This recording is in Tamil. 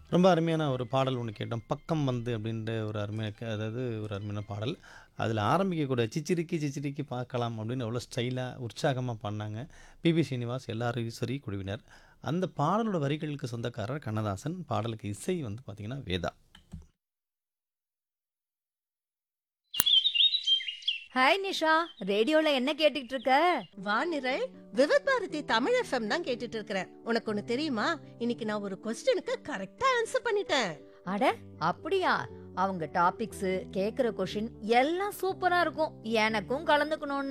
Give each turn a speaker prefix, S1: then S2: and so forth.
S1: ரொம்ப அருமையான ஒரு பாடல் ஒன்று கேட்டோம் பக்கம் வந்து அப்படின்ற ஒரு அருமையான க- அதாவது ஒரு அருமையான பாடல் அதில் ஆரம்பிக்கக்கூடிய சிச்சிரிக்கி சிச்சிரிக்கி பார்க்கலாம் அப்படின்னு எவ்வளோ ஸ்டைலாக உற்சாகமாக பண்ணாங்க பிபி ஸ்ரீனிவாஸ் எல்லாரும் சரி குழுவினர் அந்த பாடலோட வரிகளுக்கு சொந்தக்காரர் கண்ணதாசன் பாடலுக்கு இசை வந்து பார்த்திங்கன்னா வேதா
S2: ஹாய் நிஷா ரேடியோல என்ன கேட்டுட்டு இருக்க
S3: வானிரல் விவித் பாரதி தமிழ் எஃப்எம் தான் கேட்டுட்டு இருக்கிறேன் உனக்கு ஒண்ணு தெரியுமா இன்னைக்கு நான் ஒரு கொஸ்டினுக்கு கரெக்டா ஆன்சர் பண்ணிட்டேன்
S2: அட அப்படியா அவங்க டாபிக்ஸ் கேக்குற கொஷின் எல்லாம் சூப்பரா இருக்கும் எனக்கும் கலந்துக்கணும்னு